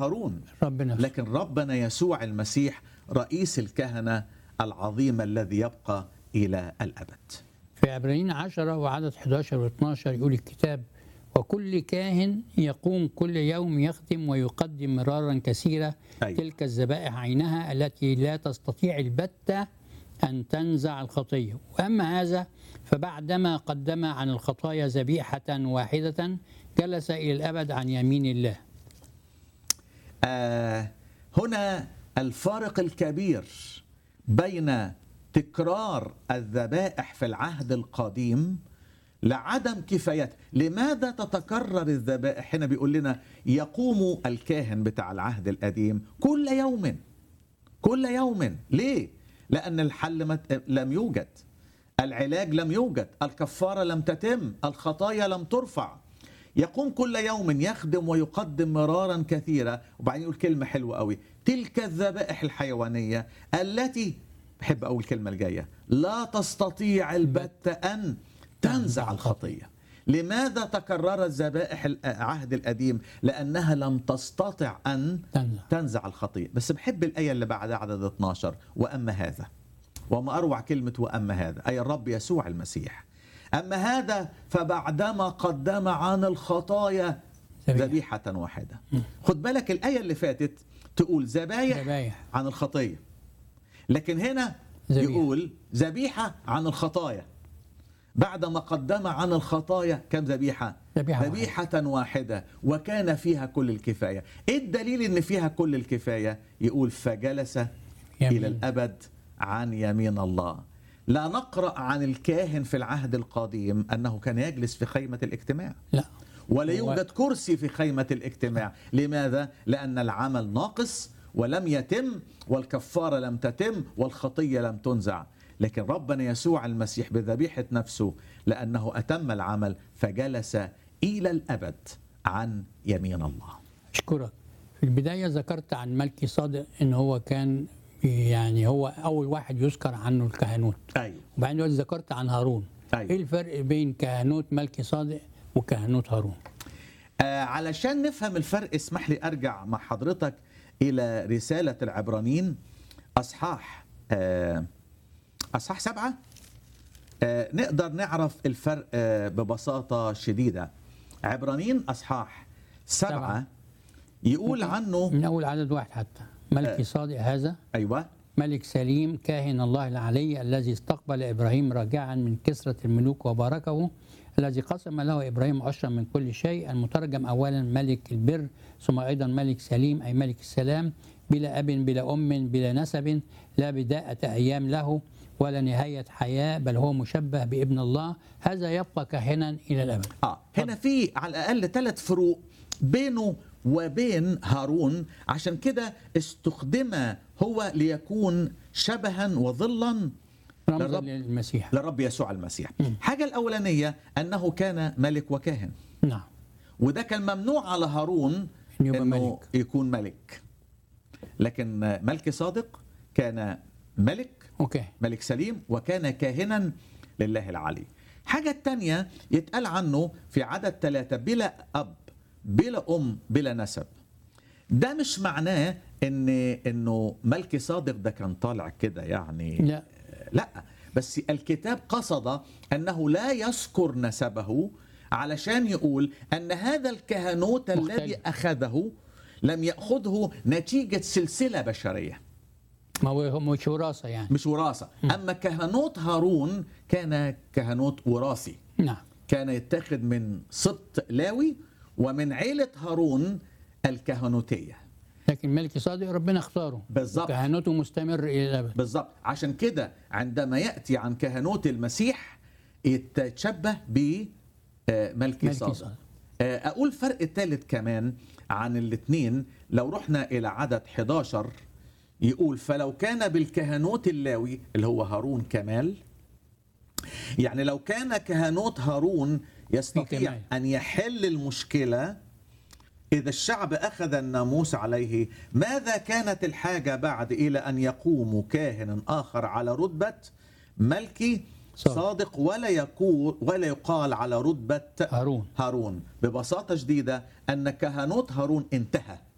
هارون رب نفسه لكن ربنا يسوع المسيح رئيس الكهنة العظيم الذي يبقى إلى الأبد في عبرانيين 10 وعدد 11 و12 يقول الكتاب وكل كاهن يقوم كل يوم يخدم ويقدم مرارا كثيرة أيوة. تلك الذبائح عينها التي لا تستطيع البتة أن تنزع الخطية وأما هذا فبعدما قدم عن الخطايا ذبيحة واحدة جلس إلى الأبد عن يمين الله آه هنا الفارق الكبير بين تكرار الذبائح في العهد القديم لعدم كفايته لماذا تتكرر الذبائح هنا بيقول لنا يقوم الكاهن بتاع العهد القديم كل يوم كل يوم ليه لأن الحل مت- لم يوجد العلاج لم يوجد الكفارة لم تتم الخطايا لم ترفع يقوم كل يوم يخدم ويقدم مرارا كثيرة وبعدين يقول كلمة حلوة قوي تلك الذبائح الحيوانية التي بحب أقول الكلمة الجاية لا تستطيع البتة أن تنزع الخطية لماذا تكررت ذبائح العهد القديم لأنها لم تستطع أن تنزع تنزع الخطية بس بحب الآية اللي بعدها عدد 12 وأما هذا وما أروع كلمة وأما هذا أي الرب يسوع المسيح أما هذا فبعدما قدم عن الخطايا ذبيحة. ذبيحة واحدة خد بالك الآية اللي فاتت تقول ذبايح ذبايح عن الخطية لكن هنا ذبيحة. يقول ذبيحة عن الخطايا بعدما قدم عن الخطايا كم ذبيحة ذبيحة ذبيحة واحدة وكان فيها كل الكفاية إيه الدليل إن فيها كل الكفاية يقول فجلس يمين. إلى الأبد عن يمين الله لا نقرأ عن الكاهن في العهد القديم أنه كان يجلس في خيمة الاجتماع لا ولا هو- يوجد كرسي في خيمة الاجتماع لماذا؟ لأن العمل ناقص ولم يتم والكفارة لم تتم والخطية لم تنزع لكن ربنا يسوع المسيح بذبيحة نفسه لأنه أتم العمل فجلس إلى الأبد عن يمين الله أشكرك في البداية ذكرت عن ملكي صادق إن هو كان يعني هو أول واحد يذكر عنه الكهنوت أيوه وبعدين دلوقتي ذكرت عن هارون أيوة. إيه الفرق بين كهنوت ملكي صادق وكهنوت هارون آه علشان نفهم الفرق اسمح لي أرجع مع حضرتك إلى رسالة العبرانيين أصحاح آه أصحاح سبعة آه نقدر نعرف الفرق آه ببساطة شديدة عبرانيين أصحاح سبعة, سبعة. يقول عنه من أول عدد واحد حتى ملكي آه. صادق هذا أيوة ملك سليم كاهن الله العلي الذي استقبل إبراهيم راجعا من كسرة الملوك وباركه الذي قسم له إبراهيم عشرا من كل شيء المترجم أولا ملك البر ثم أيضا ملك سليم أي ملك السلام بلا أب بلا أم بلا نسب لا بداءة أيام له ولا نهاية حياة بل هو مشبه بابن الله هذا يبقى كاهنا إلى الأبد آه هنا في على الأقل ثلاث فروق بينه وبين هارون عشان كده استخدم هو ليكون شبها وظلا رمزا للرب. للمسيح للرب يسوع المسيح حاجة الأولانية أنه كان ملك وكاهن نعم وده كان ممنوع على هارون إن يبقى أنه ملك. يكون ملك لكن ملك صادق كان ملك أوكي ملك سليم وكان كاهنا لله العلي حاجة التانية يتقال عنه في عدد ثلاثة بلا أب بلا أم بلا نسب ده مش معناه ان انه ملك صادق ده كان طالع كده يعني لا لا بس الكتاب قصد انه لا يذكر نسبه علشان يقول ان هذا الكهنوت مختلف. الذي اخذه لم ياخذه نتيجه سلسله بشريه ما هو مش وراثة يعني مش وراثه اما كهنوت هارون كان كهنوت وراثي نعم كان يتاخد من سبط لاوي ومن عيله هارون الكهنوتيه لكن ملك صادق ربنا اختاره بالظبط. كهنوته مستمر الى الابد بالظبط عشان كده عندما ياتي عن كهنوت المسيح يتشبه بملكي ملكي صادق صادق. آه، اقول فرق الثالث كمان عن الاثنين لو رحنا الى عدد 11 يقول فلو كان بالكهنوت اللاوي اللي هو هارون كمال يعني لو كان كهنوت هارون يستطيع كمال. ان يحل المشكله إذا الشعب أخذ الناموس عليه ماذا كانت الحاجة بعد إلى أن يقوم كاهن آخر على رتبة ملكي صادق. صادق ولا يقول ولا يقال على رتبة هارون هارون ببساطة شديدة أن كهنوت هارون انتهى